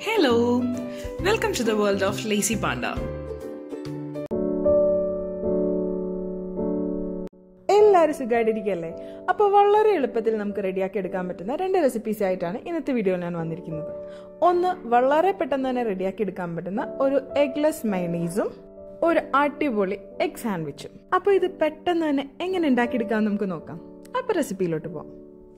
Hello! Welcome to the world of Lazy Panda. എല്ലാവരും സുഖമായിട്ടിരിക്കുകയല്ലേ അപ്പോൾ വളരെ എളുപ്പത്തിൽ നമുക്ക് റെഡിയാക്കി എടുക്കാൻ പറ്റുന്ന രണ്ട് റെസിപ്പീസ് ആയിട്ടാണ് ഇന്നത്തെ വീഡിയോയിൽ ഞാൻ വന്നിരിക്കുന്നത് ഒന്ന് വളരെ പെട്ടെന്ന് തന്നെ റെഡിയാക്കി എടുക്കാൻ പറ്റുന്ന ഒരു എഗ്ലെസ് മൈനീസും ഒരു അടിപൊളി എഗ് സാൻഡ്വിച്ചും അപ്പോൾ ഇത് പെട്ടെന്ന് തന്നെ എങ്ങനെ ഉണ്ടാക്കിയെടുക്കാം നമുക്ക് നോക്കാം അപ്പോൾ റെസിപ്പിയിലോട്ട് പോകാം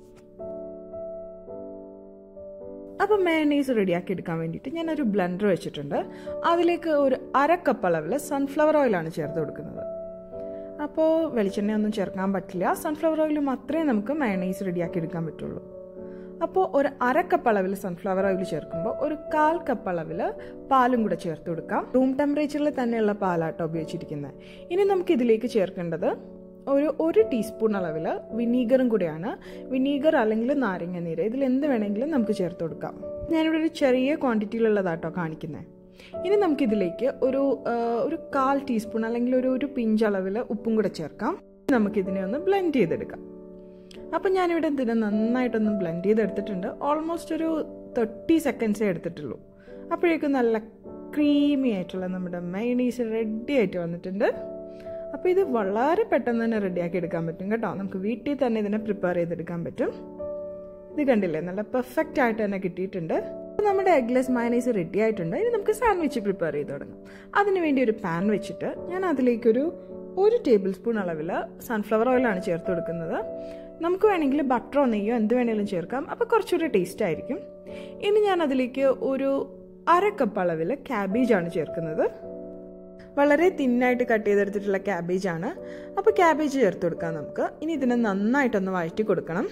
അപ്പോൾ മയണൈസ് റെഡിയാക്കി എടുക്കാൻ വേണ്ടിയിട്ട് ഞാൻ ഒരു ബ്ലെൻഡർ വെച്ചിട്ടുണ്ട് അതിലേക്ക് ഒരു അര കപ്പ് അളവിൽ സൺഫ്ലവർ ഓയിലാണ് ചേർത്ത് കൊടുക്കുന്നത് അപ്പോൾ വെളിച്ചെണ്ണ ഒന്നും ചേർക്കാൻ പറ്റില്ല സൺഫ്ലവർ ഓയിൽ മാത്രമേ നമുക്ക് മയണൈസ് റെഡിയാക്കി എടുക്കാൻ പറ്റുള്ളൂ അപ്പോൾ ഒരു അര കപ്പ് അളവിൽ സൺഫ്ലവർ ഓയിൽ ചേർക്കുമ്പോൾ ഒരു കാൽ കപ്പ് അളവിൽ പാലും കൂടെ ചേർത്ത് കൊടുക്കാം റൂം ടെമ്പറേച്ചറിൽ തന്നെയുള്ള പാലാട്ടോ ഉപയോഗിച്ചിരിക്കുന്നത് ഇനി നമുക്ക് ഇതിലേക്ക് ചേർക്കേണ്ടത് ഒരു ഒരു ടീസ്പൂൺ അളവിൽ വിനീഗറും കൂടെയാണ് വിനീഗർ അല്ലെങ്കിൽ നാരങ്ങ നീര് ഇതിൽ എന്ത് വേണമെങ്കിലും നമുക്ക് ചേർത്ത് കൊടുക്കാം ഞാനിവിടെ ഒരു ചെറിയ ക്വാണ്ടിറ്റിയിലുള്ളതാട്ടോ കാണിക്കുന്നത് ഇനി നമുക്കിതിലേക്ക് ഒരു ഒരു കാൽ ടീസ്പൂൺ അല്ലെങ്കിൽ ഒരു ഒരു പിഞ്ച് അളവിൽ ഉപ്പും കൂടെ ചേർക്കാം നമുക്കിതിനെ ഒന്ന് ബ്ലെൻഡ് ചെയ്തെടുക്കാം അപ്പം ഞാനിവിടെ ഇതിനെ നന്നായിട്ടൊന്ന് ബ്ലെൻഡ് ചെയ്തെടുത്തിട്ടുണ്ട് ഓൾമോസ്റ്റ് ഒരു തേർട്ടി സെക്കൻഡ്സേ എടുത്തിട്ടുള്ളൂ അപ്പോഴേക്കും നല്ല ക്രീമി ആയിട്ടുള്ള നമ്മുടെ മൈനീസ് റെഡി ആയിട്ട് വന്നിട്ടുണ്ട് അപ്പോൾ ഇത് വളരെ പെട്ടെന്ന് തന്നെ റെഡിയാക്കി എടുക്കാൻ പറ്റും കേട്ടോ നമുക്ക് വീട്ടിൽ തന്നെ ഇതിനെ പ്രിപ്പയർ ചെയ്തെടുക്കാൻ പറ്റും ഇത് കണ്ടില്ലേ നല്ല പെർഫെക്റ്റ് ആയിട്ട് തന്നെ കിട്ടിയിട്ടുണ്ട് നമ്മുടെ എഗ്ലെസ് മയനൈസ് റെഡി ആയിട്ടുണ്ട് ഇനി നമുക്ക് സാൻഡ്വിച്ച് പ്രിപ്പയർ ചെയ്ത് തുടങ്ങാം അതിന് വേണ്ടി ഒരു പാൻ വെച്ചിട്ട് ഞാൻ അതിലേക്കൊരു ഒരു ടേബിൾ സ്പൂൺ അളവിൽ സൺഫ്ലവർ ഓയിലാണ് ചേർത്ത് കൊടുക്കുന്നത് നമുക്ക് വേണമെങ്കിൽ ബട്ടറോ നെയ്യോ എന്ത് വേണമെങ്കിലും ചേർക്കാം അപ്പോൾ കുറച്ചുകൂടി ടേസ്റ്റ് ആയിരിക്കും ഇനി ഞാൻ അതിലേക്ക് ഒരു അര കപ്പ് അളവിൽ ക്യാബേജാണ് ചേർക്കുന്നത് വളരെ തിന്നായിട്ട് കട്ട് ചെയ്തെടുത്തിട്ടുള്ള ക്യാബേജാണ് അപ്പോൾ ക്യാബേജ് ചേർത്ത് കൊടുക്കാം നമുക്ക് ഇനി ഇതിനെ നന്നായിട്ടൊന്ന് വഴറ്റി കൊടുക്കണം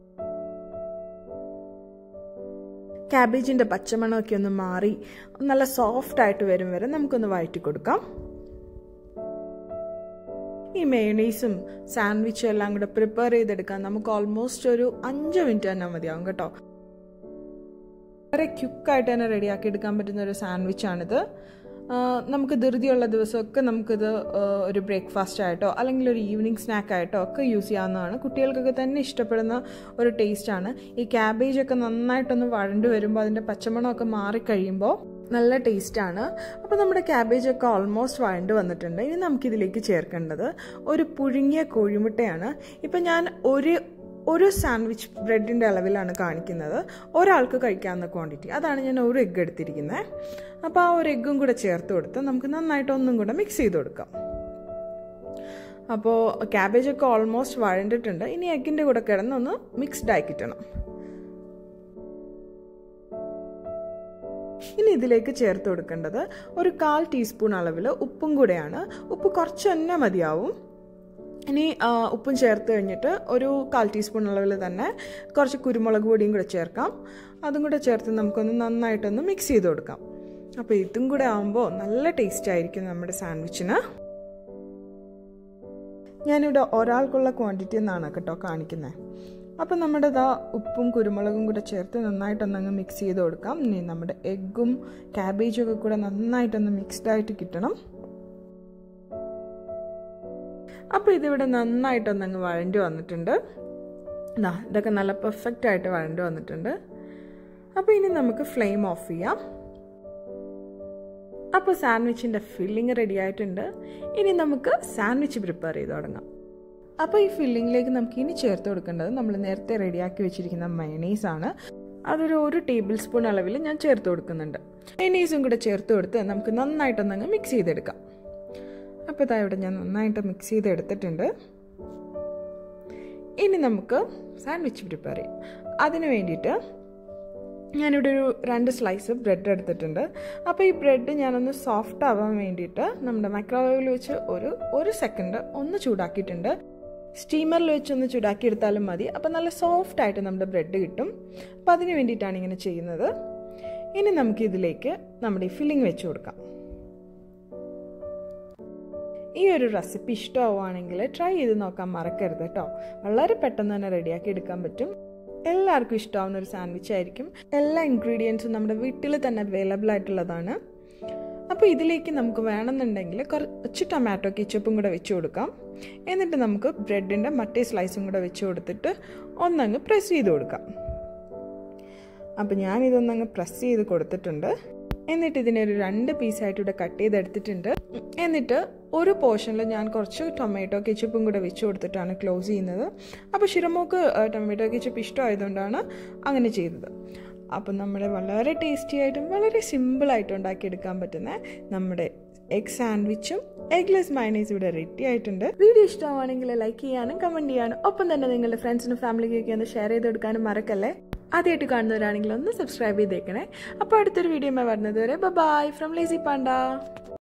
ക്യാബേജിൻ്റെ പച്ചമണമൊക്കെ ഒന്ന് മാറി നല്ല സോഫ്റ്റ് ആയിട്ട് വരും വരെ നമുക്കൊന്ന് വഴറ്റി കൊടുക്കാം ഈ മേണീസും സാൻഡ്വിച്ചും എല്ലാം കൂടെ പ്രിപ്പയർ ചെയ്തെടുക്കാൻ നമുക്ക് ഓൾമോസ്റ്റ് ഒരു അഞ്ച് മിനിറ്റ് തന്നെ മതിയാവും കേട്ടോ വളരെ ക്യുക്കായിട്ട് തന്നെ റെഡിയാക്കി എടുക്കാൻ പറ്റുന്ന ഒരു സാൻഡ്വിച്ചാണിത് നമുക്ക് ധൃതിയുള്ള ദിവസമൊക്കെ നമുക്കിത് ഒരു ബ്രേക്ക്ഫാസ്റ്റ് ആയിട്ടോ അല്ലെങ്കിൽ ഒരു ഈവനിങ് സ്നാക്ക് ആയിട്ടോ ഒക്കെ യൂസ് ചെയ്യാവുന്നതാണ് കുട്ടികൾക്കൊക്കെ തന്നെ ഇഷ്ടപ്പെടുന്ന ഒരു ടേസ്റ്റാണ് ഈ ക്യാബേജ് ഒക്കെ നന്നായിട്ടൊന്ന് വഴണ്ടു വരുമ്പോൾ അതിൻ്റെ പച്ചമണമൊക്കെ മാറിക്കഴിയുമ്പോൾ നല്ല ടേസ്റ്റാണ് അപ്പോൾ നമ്മുടെ ക്യാബേജ് ഒക്കെ ഓൾമോസ്റ്റ് വഴണ്ട് വന്നിട്ടുണ്ട് ഇനി നമുക്കിതിലേക്ക് ചേർക്കേണ്ടത് ഒരു പുഴുങ്ങിയ കോഴിമുട്ടയാണ് ഇപ്പം ഞാൻ ഒരു ഒരു സാൻഡ്വിച്ച് ബ്രെഡിൻ്റെ അളവിലാണ് കാണിക്കുന്നത് ഒരാൾക്ക് കഴിക്കാവുന്ന ക്വാണ്ടിറ്റി അതാണ് ഞാൻ ഒരു എഗ്ഗ് എടുത്തിരിക്കുന്നത് അപ്പോൾ ആ ഒരു എഗ്ഗും കൂടെ ചേർത്ത് കൊടുത്ത് നമുക്ക് നന്നായിട്ട് ഒന്നും കൂടെ മിക്സ് ചെയ്ത് കൊടുക്കാം അപ്പോൾ ക്യാബേജൊക്കെ ഓൾമോസ്റ്റ് വഴണ്ടിട്ടുണ്ട് ഇനി എഗ്ഗിൻ്റെ കൂടെ കിടന്നൊന്ന് മിക്സ്ഡ് ആയി കിട്ടണം ഇനി ഇതിലേക്ക് ചേർത്ത് കൊടുക്കേണ്ടത് ഒരു കാൽ ടീസ്പൂൺ അളവിൽ ഉപ്പും കൂടെയാണ് ഉപ്പ് കുറച്ച് തന്നെ മതിയാവും ഇനി ഉപ്പും ചേർത്ത് കഴിഞ്ഞിട്ട് ഒരു കാൽ ടീസ്പൂൺ അളവിൽ തന്നെ കുറച്ച് കുരുമുളക് പൊടിയും കൂടെ ചേർക്കാം അതും കൂടെ ചേർത്ത് നമുക്കൊന്ന് നന്നായിട്ടൊന്ന് മിക്സ് ചെയ്ത് കൊടുക്കാം അപ്പോൾ ഇതും കൂടെ ആകുമ്പോൾ നല്ല ടേസ്റ്റ് ആയിരിക്കും നമ്മുടെ സാൻഡ്വിച്ചിന് ഞാനിവിടെ ഒരാൾക്കുള്ള ക്വാണ്ടിറ്റി എന്നാണ് കേട്ടോ കാണിക്കുന്നത് അപ്പം നമ്മുടെ ഇതാ ഉപ്പും കുരുമുളകും കൂടെ ചേർത്ത് നന്നായിട്ടൊന്നങ്ങ് മിക്സ് ചെയ്ത് കൊടുക്കാം ഇനി നമ്മുടെ എഗ്ഗും ക്യാബേജും ഒക്കെ കൂടെ നന്നായിട്ടൊന്ന് മിക്സ്ഡ് ആയിട്ട് കിട്ടണം അപ്പോൾ ഇതിവിടെ നന്നായിട്ടൊന്നങ്ങ് വഴണ്ടി വന്നിട്ടുണ്ട് ഇതാ ഇതൊക്കെ നല്ല പെർഫെക്റ്റ് ആയിട്ട് വഴണ്ടി വന്നിട്ടുണ്ട് അപ്പോൾ ഇനി നമുക്ക് ഫ്ലെയിം ഓഫ് ചെയ്യാം അപ്പോൾ സാൻഡ്വിച്ചിൻ്റെ ഫില്ലിങ് റെഡി ആയിട്ടുണ്ട് ഇനി നമുക്ക് സാൻഡ്വിച്ച് പ്രിപ്പയർ ചെയ്ത് തുടങ്ങാം അപ്പോൾ ഈ ഫില്ലിങ്ങിലേക്ക് നമുക്ക് ഇനി ചേർത്ത് കൊടുക്കേണ്ടത് നമ്മൾ നേരത്തെ റെഡിയാക്കി വെച്ചിരിക്കുന്ന മയണൈസ് ആണ് അതൊരു ഒരു ടേബിൾ സ്പൂൺ അളവിൽ ഞാൻ ചേർത്ത് കൊടുക്കുന്നുണ്ട് മയണൈസും കൂടെ ചേർത്ത് കൊടുത്ത് നമുക്ക് നന്നായിട്ടൊന്നങ്ങ് മിക്സ് ചെയ്തെടുക്കാം അപ്പോൾ ഇതാ ഇവിടെ ഞാൻ നന്നായിട്ട് മിക്സ് ചെയ്ത് എടുത്തിട്ടുണ്ട് ഇനി നമുക്ക് സാൻഡ്വിച്ച് പ്രിപ്പയർ ചെയ്യാം അതിന് വേണ്ടിയിട്ട് ഞാനിവിടെ ഒരു രണ്ട് സ്ലൈസ് ബ്രെഡ് എടുത്തിട്ടുണ്ട് അപ്പോൾ ഈ ബ്രെഡ് ഞാനൊന്ന് സോഫ്റ്റ് ആവാൻ വേണ്ടിയിട്ട് നമ്മുടെ മൈക്രോവേവിൽ വെച്ച് ഒരു ഒരു സെക്കൻഡ് ഒന്ന് ചൂടാക്കിയിട്ടുണ്ട് സ്റ്റീമറിൽ വെച്ചൊന്ന് ചൂടാക്കി എടുത്താലും മതി അപ്പോൾ നല്ല സോഫ്റ്റ് ആയിട്ട് നമ്മുടെ ബ്രെഡ് കിട്ടും അപ്പോൾ അതിന് വേണ്ടിയിട്ടാണ് ഇങ്ങനെ ചെയ്യുന്നത് ഇനി നമുക്ക് ഇതിലേക്ക് നമ്മുടെ ഈ ഫില്ലിംഗ് വെച്ച് കൊടുക്കാം ഈ ഒരു റെസിപ്പി ഇഷ്ടമാവുകയാണെങ്കിൽ ട്രൈ ചെയ്ത് നോക്കാൻ മറക്കരുത് കേട്ടോ വളരെ പെട്ടെന്ന് തന്നെ റെഡിയാക്കി എടുക്കാൻ പറ്റും എല്ലാവർക്കും ഇഷ്ടമാവുന്ന ഒരു സാൻഡ്വിച്ച് ആയിരിക്കും എല്ലാ ഇൻഗ്രീഡിയൻസും നമ്മുടെ വീട്ടിൽ തന്നെ അവൈലബിൾ ആയിട്ടുള്ളതാണ് അപ്പോൾ ഇതിലേക്ക് നമുക്ക് വേണമെന്നുണ്ടെങ്കിൽ കുറച്ച് ടൊമാറ്റോ കെച്ചപ്പും കൂടെ വെച്ച് കൊടുക്കാം എന്നിട്ട് നമുക്ക് ബ്രെഡിൻ്റെ മറ്റേ സ്ലൈസും കൂടെ വെച്ച് കൊടുത്തിട്ട് ഒന്നങ്ങ് പ്രസ് ചെയ്ത് കൊടുക്കാം അപ്പോൾ ഞാനിതൊന്നങ്ങ് പ്രസ് ചെയ്ത് കൊടുത്തിട്ടുണ്ട് എന്നിട്ട് ഇതിനെ ഒരു രണ്ട് പീസായിട്ട് ഇവിടെ കട്ട് ചെയ്തെടുത്തിട്ടുണ്ട് എന്നിട്ട് ഒരു പോർഷനിൽ ഞാൻ കുറച്ച് ടൊമാറ്റോ കെച്ചപ്പും കൂടെ വെച്ച് കൊടുത്തിട്ടാണ് ക്ലോസ് ചെയ്യുന്നത് അപ്പോൾ ഷിറമോക്ക് ടൊമാറ്റോ കെച്ചപ്പ് ഇഷ്ടമായതുകൊണ്ടാണ് അങ്ങനെ ചെയ്തത് അപ്പം നമ്മുടെ വളരെ ടേസ്റ്റി ആയിട്ടും വളരെ സിമ്പിളായിട്ടും ഉണ്ടാക്കിയെടുക്കാൻ പറ്റുന്ന നമ്മുടെ എഗ് സാൻഡ്വിച്ചും എഗ്ലെസ് മൈനീസ് ഇവിടെ റെഡി ആയിട്ടുണ്ട് വീഡിയോ ഇഷ്ടമാണെങ്കിൽ ലൈക്ക് ചെയ്യാനും കമൻറ്റ് ചെയ്യാനും ഒപ്പം തന്നെ നിങ്ങളുടെ ഫ്രണ്ട്സിനും ഫാമിലിക്കൊക്കെ ഒന്ന് ഷെയർ ചെയ്ത് കൊടുക്കാനും മറക്കല്ലേ ആദ്യമായിട്ട് കാണുന്നവരാണെങ്കിൽ ഒന്ന് സബ്സ്ക്രൈബ് ചെയ്തേക്കണേ അപ്പോൾ അടുത്തൊരു വീഡിയോ വരുന്നത് വരെ ബൈ ഫ്രം ലേസി പാണ്ട